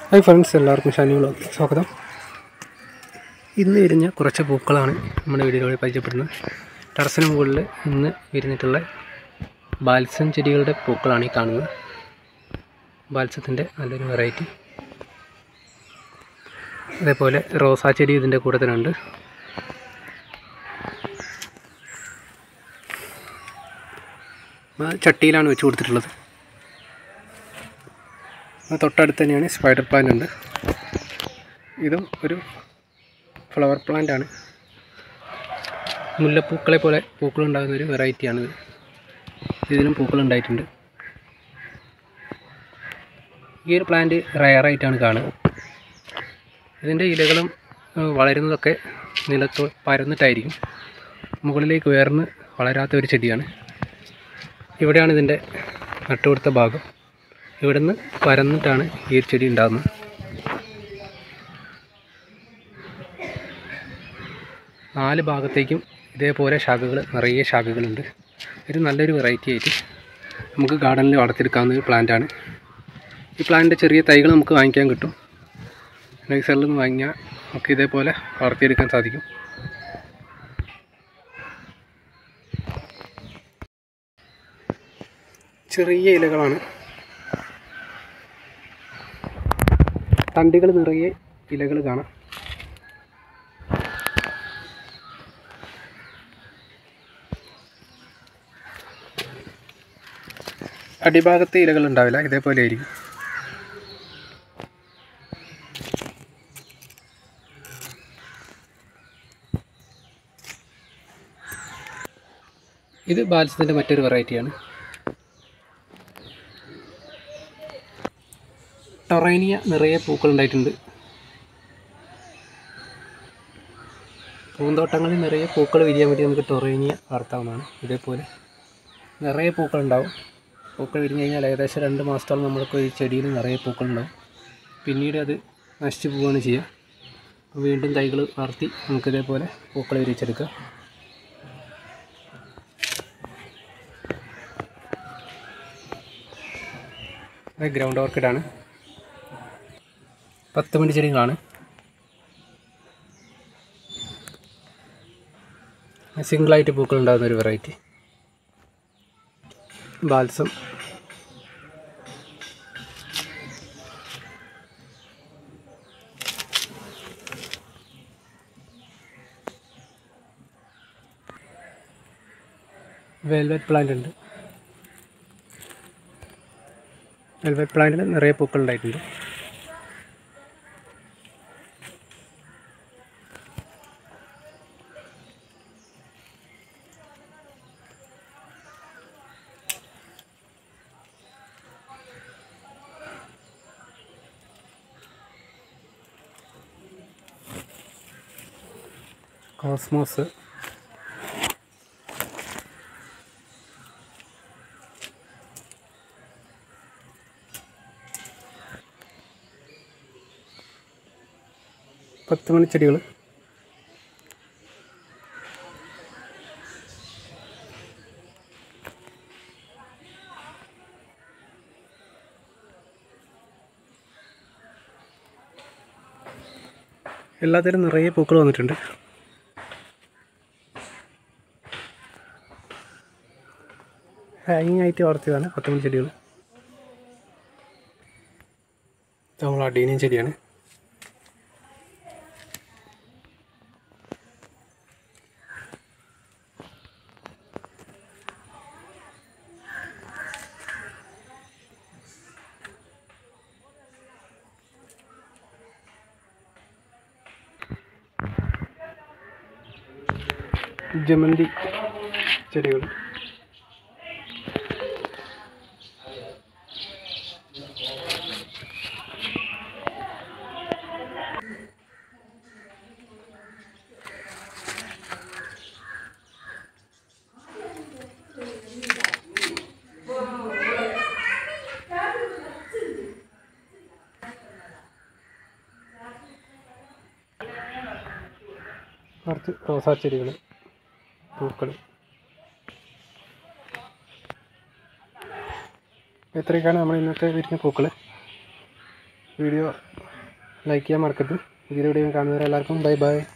hi friends എല്ലാവർക്കും Shani vlog സ്വാഗതം ഇന്ന് വിരിഞ്ഞ കുറച്ച് പൂക്കളാണ് നമ്മുടെ വീഡിയോയിൽ പരിചയപ്പെടുന്നത് ടെറസിന് മുകളിൽ ഇന്ന് വിരിഞ്ഞിട്ടുള്ള ബാൽസം ചെടികളുടെ പൂക്കളാണ് ഈ കാണുന്നത് ബാൽസത്തിൻ്റെ നല്ലൊരു വെറൈറ്റി അതേപോലെ റോസാ ചെടി ഇതിൻ്റെ കൂടെ തന്നെ ഉണ്ട് ആ ചട്ടിയിലാണ് വെച്ച് കൊടുത്തിട്ടുള്ളത് ആ തൊട്ടടുത്ത് തന്നെയാണ് സ്പൈഡർ പ്ലാന്റ് ഉണ്ട് ഇതും ഒരു ഫ്ലവർ പ്ലാന്റ് ആണ് മുല്ലപ്പൂക്കളെ പോലെ പൂക്കളുണ്ടാകുന്ന ഒരു വെറൈറ്റിയാണ് ഇത് ഇതിലും പൂക്കളുണ്ടായിട്ടുണ്ട് ഈ ഒരു പ്ലാന്റ് റയറായിട്ടാണ് കാണുക ഇതിൻ്റെ ഇലകളും ഏഹ്, വളരുന്നതൊക്കെ നിലത്ത് പരന്നിട്ടായിരിക്കും മുകളിലേക്ക് ഉയർന്ന് വളരാത്ത ഒരു ചെടിയാണ് ഇവിടെയാണ് ഇതിൻ്റെ നട്ടുകൊടുത്ത ഭാഗം ഇവിടുന്ന് പരന്നിട്ടാണ് ഈ ഒരു ചെടി ഉണ്ടാകുന്നത് നാല് ഭാഗത്തേക്കും ഇതേപോലെ ശാഖകൾ നിറയെ ശാഖകളുണ്ട് ഒരു നല്ലൊരു വെറൈറ്റി ആയിട്ട് നമുക്ക് ഗാർഡനിൽ വളർത്തിയെടുക്കാവുന്ന ഒരു പ്ലാന്റാണ് ഈ പ്ലാന്റിൻ്റെ ചെറിയ തൈകൾ നമുക്ക് വാങ്ങിക്കാൻ കിട്ടും നഴ്സറിൽ നിന്ന് വാങ്ങിയാൽ നമുക്ക് ഇതേപോലെ വളർത്തിയെടുക്കാൻ സാധിക്കും ചെറിയ ഇലകളാണ് തണ്ടുകൾ നിറയെ ഇലകൾ കാണാം അടിഭാഗത്തെ ഇലകൾ ഉണ്ടാവില്ല ഇതേപോലെ ആയിരിക്കും ഇത് ബാൽസത്തിൻ്റെ മറ്റൊരു വെറൈറ്റിയാണ് ടൊറേനിയ നിറയെ പൂക്കൾ ഉണ്ടായിട്ടുണ്ട് പൂന്തോട്ടങ്ങളിൽ നിറയെ പൂക്കൾ വിരിയാൻ വേണ്ടി നമുക്ക് ടൊറേനിയ വളർത്താവുന്നതാണ് ഇതേപോലെ നിറയെ പൂക്കൾ ഉണ്ടാവും പൂക്കൾ വിരിഞ്ഞ് കഴിഞ്ഞാൽ ഏകദേശം രണ്ട് മാസത്തോളം നമ്മൾക്ക് ഈ ചെടിയിൽ നിറയെ പൂക്കൾ ഉണ്ടാവും പിന്നീട് അത് നശിച്ചു പോവുകയാണ് ചെയ്യുക അപ്പോൾ വീണ്ടും തൈകൾ വളർത്തി നമുക്ക് ഇതേപോലെ പൂക്കൾ വിരിച്ചെടുക്കാം ഇത് ഗ്രൗണ്ട് ഓർക്കിഡാണ് പത്ത് മണി ചെടികളാണ് സിംഗിളായിട്ട് പൂക്കൾ ഉണ്ടാകുന്ന ഒരു വെറൈറ്റി ബാൽസം വെൽവെറ്റ് പ്ലാന്റ് ഉണ്ട് വെൽവെറ്റ് പ്ലാന്റിൽ നിറയെ പൂക്കൾ ഉണ്ടായിട്ടുണ്ട് കോസ്മോസ് പത്ത് മണി ചെടികൾ എല്ലാത്തിലും നിറയെ പൂക്കൾ വന്നിട്ടുണ്ട് ഹാങ്ങിങ് ആയിട്ട് വളർത്തിയതാണ് പത്ത് മണി ചെടികൾ ഇത് നമ്മൾ അടീനിയം ചെടിയാണ് ജമന്തി ചെടികൾ കുറച്ച് റോസാ ചെടികൾ പൂക്കൾ ഇത്രയൊക്കെയാണ് നമ്മൾ ഇന്നത്തെ വിരിഞ്ഞ പൂക്കൾ വീഡിയോ ലൈക്ക് ചെയ്യാൻ മറക്കരുത് ഇതിലൂടെ കാണുന്നവരെല്ലാവർക്കും ബൈ ബൈ